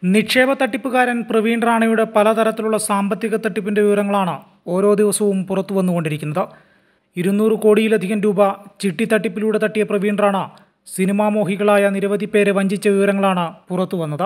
നിക്ഷേപ തട്ടിപ്പുകാരൻ പ്രവീൺ റാണയുടെ പലതരത്തിലുള്ള സാമ്പത്തിക തട്ടിപ്പിന്റെ വിവരങ്ങളാണ് ഓരോ ദിവസവും പുറത്തു വന്നുകൊണ്ടിരിക്കുന്നത് ഇരുന്നൂറ് കോടിയിലധികം രൂപ ചിട്ടി തട്ടിപ്പിലൂടെ തട്ടിയ പ്രവീൺ റാണ സിനിമാ മോഹികളായ നിരവധി പേരെ വഞ്ചിച്ച വിവരങ്ങളാണ് പുറത്തു വന്നത്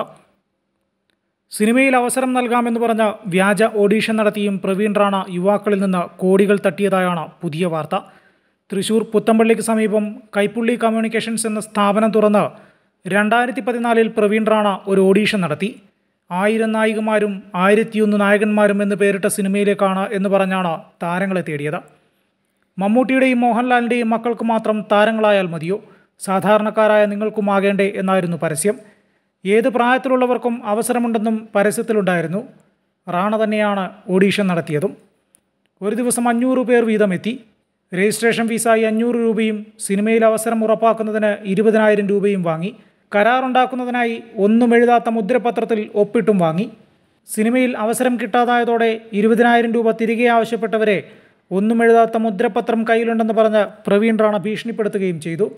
സിനിമയിൽ അവസരം നൽകാമെന്ന് പറഞ്ഞ് വ്യാജ ഓഡീഷൻ നടത്തിയും പ്രവീൺ റാണ യുവാക്കളിൽ നിന്ന് കോടികൾ തട്ടിയതായാണ് പുതിയ വാർത്ത തൃശൂർ പുത്തമ്പള്ളിക്ക് സമീപം കൈപ്പുള്ളി കമ്മ്യൂണിക്കേഷൻസ് എന്ന സ്ഥാപനം തുറന്ന് രണ്ടായിരത്തി പതിനാലിൽ പ്രവീൺ റാണ ഒരു ഓഡീഷൻ നടത്തി ആയിരം നായികമാരും ആയിരത്തിയൊന്ന് നായകന്മാരും എന്ന് പേരിട്ട സിനിമയിലേക്കാണ് എന്ന് പറഞ്ഞാണ് താരങ്ങളെ തേടിയത് മമ്മൂട്ടിയുടെയും മോഹൻലാലിൻ്റെയും മക്കൾക്ക് മാത്രം താരങ്ങളായാൽ മതിയോ സാധാരണക്കാരായ നിങ്ങൾക്കുമാകേണ്ടേ എന്നായിരുന്നു പരസ്യം ഏത് പ്രായത്തിലുള്ളവർക്കും അവസരമുണ്ടെന്നും പരസ്യത്തിലുണ്ടായിരുന്നു റാണ തന്നെയാണ് ഓഡീഷൻ നടത്തിയതും ഒരു ദിവസം അഞ്ഞൂറ് പേർ വീതം എത്തി രജിസ്ട്രേഷൻ ഫീസായി അഞ്ഞൂറ് രൂപയും സിനിമയിൽ അവസരം ഉറപ്പാക്കുന്നതിന് ഇരുപതിനായിരം രൂപയും വാങ്ങി കരാറുണ്ടാക്കുന്നതിനായി ഒന്നും എഴുതാത്ത മുദ്രപത്രത്തിൽ ഒപ്പിട്ടും വാങ്ങി സിനിമയിൽ അവസരം കിട്ടാതായതോടെ ഇരുപതിനായിരം രൂപ തിരികെ ആവശ്യപ്പെട്ടവരെ ഒന്നും എഴുതാത്ത മുദ്രപത്രം കയ്യിലുണ്ടെന്ന് പറഞ്ഞ് പ്രവീൺ റാണ ഭീഷണിപ്പെടുത്തുകയും ചെയ്തു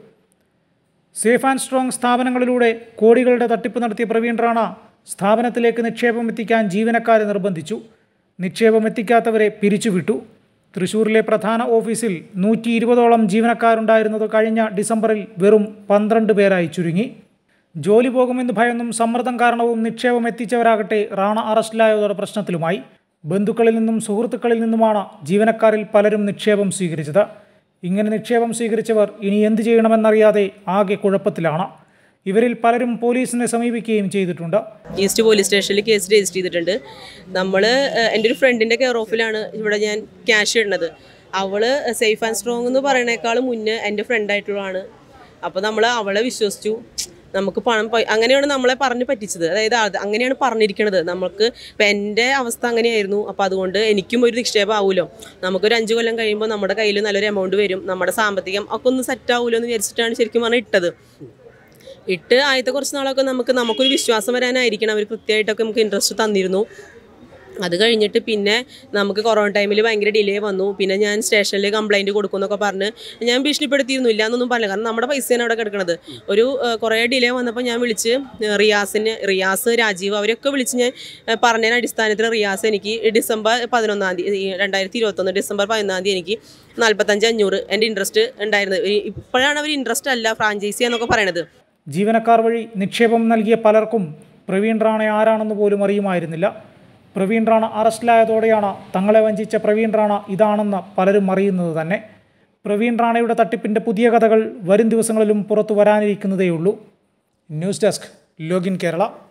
സേഫ് ആൻഡ് സ്ട്രോങ് സ്ഥാപനങ്ങളിലൂടെ കോടികളുടെ തട്ടിപ്പ് നടത്തിയ പ്രവീൺ റാണ സ്ഥാപനത്തിലേക്ക് നിക്ഷേപം എത്തിക്കാൻ ജീവനക്കാരെ നിർബന്ധിച്ചു നിക്ഷേപം എത്തിക്കാത്തവരെ പിരിച്ചുവിട്ടു തൃശൂരിലെ പ്രധാന ഓഫീസിൽ നൂറ്റി ഇരുപതോളം ജീവനക്കാരുണ്ടായിരുന്നത് കഴിഞ്ഞ ഡിസംബറിൽ വെറും പന്ത്രണ്ട് പേരായി ചുരുങ്ങി ജോലി പോകുമെന്ന് ഭയന്നും സമ്മർദ്ദം കാരണവും നിക്ഷേപം എത്തിച്ചവരാകട്ടെ റാണ അറസ്റ്റിലായതോടെ പ്രശ്നത്തിലുമായി ബന്ധുക്കളിൽ നിന്നും സുഹൃത്തുക്കളിൽ നിന്നുമാണ് ജീവനക്കാരിൽ പലരും നിക്ഷേപം സ്വീകരിച്ചത് ഇങ്ങനെ നിക്ഷേപം സ്വീകരിച്ചവർ ഇനി എന്ത് ചെയ്യണമെന്നറിയാതെ ആകെ കുഴപ്പത്തിലാണ് ഇവരിൽ പലരും പോലീസിനെ സമീപിക്കുകയും ചെയ്തിട്ടുണ്ട് ഈസ്റ്റ് പോലീസ് സ്റ്റേഷനിൽ കേസ് രജിസ്റ്റർ ചെയ്തിട്ടുണ്ട് നമ്മൾ എൻ്റെ ഒരു ഫ്രണ്ടിൻ്റെ കെയർ ഓഫിലാണ് ഇവിടെ ഞാൻ ക്യാഷ് ഇടുന്നത് അവള് സേഫ് ആൻഡ് സ്ട്രോങ് എന്ന് പറയണേക്കാളും മുന്നേ എൻ്റെ ഫ്രണ്ടായിട്ടുള്ളതാണ് അപ്പോൾ നമ്മൾ അവളെ വിശ്വസിച്ചു നമുക്ക് പണം പ- അങ്ങനെയാണ് നമ്മളെ പറഞ്ഞ് പറ്റിച്ചത് അതായത് അത് അങ്ങനെയാണ് പറഞ്ഞിരിക്കുന്നത് നമുക്ക് ഇപ്പം എൻ്റെ അവസ്ഥ അങ്ങനെയായിരുന്നു അപ്പോൾ അതുകൊണ്ട് എനിക്കും ഒരു നിക്ഷേപം ആവുമല്ലോ നമുക്കൊരു അഞ്ച് കൊല്ലം കഴിയുമ്പോൾ നമ്മുടെ കയ്യിൽ നല്ലൊരു എമൗണ്ട് വരും നമ്മുടെ സാമ്പത്തികം ഒക്കെ ഒന്ന് സെറ്റ് ആവുമല്ലോ എന്ന് വിചാരിച്ചിട്ടാണ് ശരിക്കും പറഞ്ഞാൽ ഇട്ടത് ഇട്ട് ആദ്യത്തെ കുറച്ച് നാളൊക്കെ നമുക്ക് നമുക്കൊരു വിശ്വാസം വരാനായിരിക്കണം അവർ കൃത്യമായിട്ടൊക്കെ നമുക്ക് ഇൻട്രസ്റ്റ് തന്നിരുന്നു അത് കഴിഞ്ഞിട്ട് പിന്നെ നമുക്ക് കൊറോണ ടൈമിൽ ഭയങ്കര ഡിലേ വന്നു പിന്നെ ഞാൻ സ്റ്റേഷനിൽ കംപ്ലൈൻറ്റ് കൊടുക്കുമെന്നൊക്കെ പറഞ്ഞ് ഞാൻ ഭീഷണിപ്പെടുത്തിയിരുന്നു ഇല്ല എന്നൊന്നും പറഞ്ഞില്ല കാരണം നമ്മുടെ പൈസയാണ് അവിടെ കിടക്കുന്നത് ഒരു ഏഹ്, കുറേ ഡിലേ വന്നപ്പോൾ ഞാൻ വിളിച്ച് ഏഹ്, റിയാസിന് റിയാസ് രാജീവ് അവരൊക്കെ വിളിച്ച് ഞാൻ ഏഹ്, പറഞ്ഞതിന് അടിസ്ഥാനത്തിൽ റിയാസ് എനിക്ക് ഡിസംബർ പതിനൊന്നാം തീയതി ഈ രണ്ടായിരത്തി ഇരുപത്തൊന്ന് ഡിസംബർ പതിനൊന്നാം തീയതി എനിക്ക് നാൽപ്പത്തഞ്ച് അഞ്ഞൂറ് എൻ്റെ ഇൻട്രസ്റ്റ് ഉണ്ടായിരുന്നത് ഈ- ഇപ്പോഴാണ് അവർ ഇൻട്രസ്റ്റ് അല്ല ഫ്രാഞ്ചൈസി എന്നൊക്കെ പറയണത് ജീവനക്കാർ വഴി നിക്ഷേപം നൽകിയ പലർക്കും പ്രവീൺ റാണ ആരാണെന്ന് പോലും അറിയുമായിരുന്നില്ല പ്രവീൺ റാണ അറസ്റ്റിലായതോടെയാണ് തങ്ങളെ വഞ്ചിച്ച പ്രവീൺ റാണ ഇതാണെന്ന് പലരും അറിയുന്നത് തന്നെ പ്രവീൺ റാണയുടെ തട്ടിപ്പിൻ്റെ പുതിയ കഥകൾ വരും ദിവസങ്ങളിലും പുറത്തു വരാനിരിക്കുന്നതേയുള്ളൂ ന്യൂസ് ഡെസ്ക് ലോഗിൻ കേരള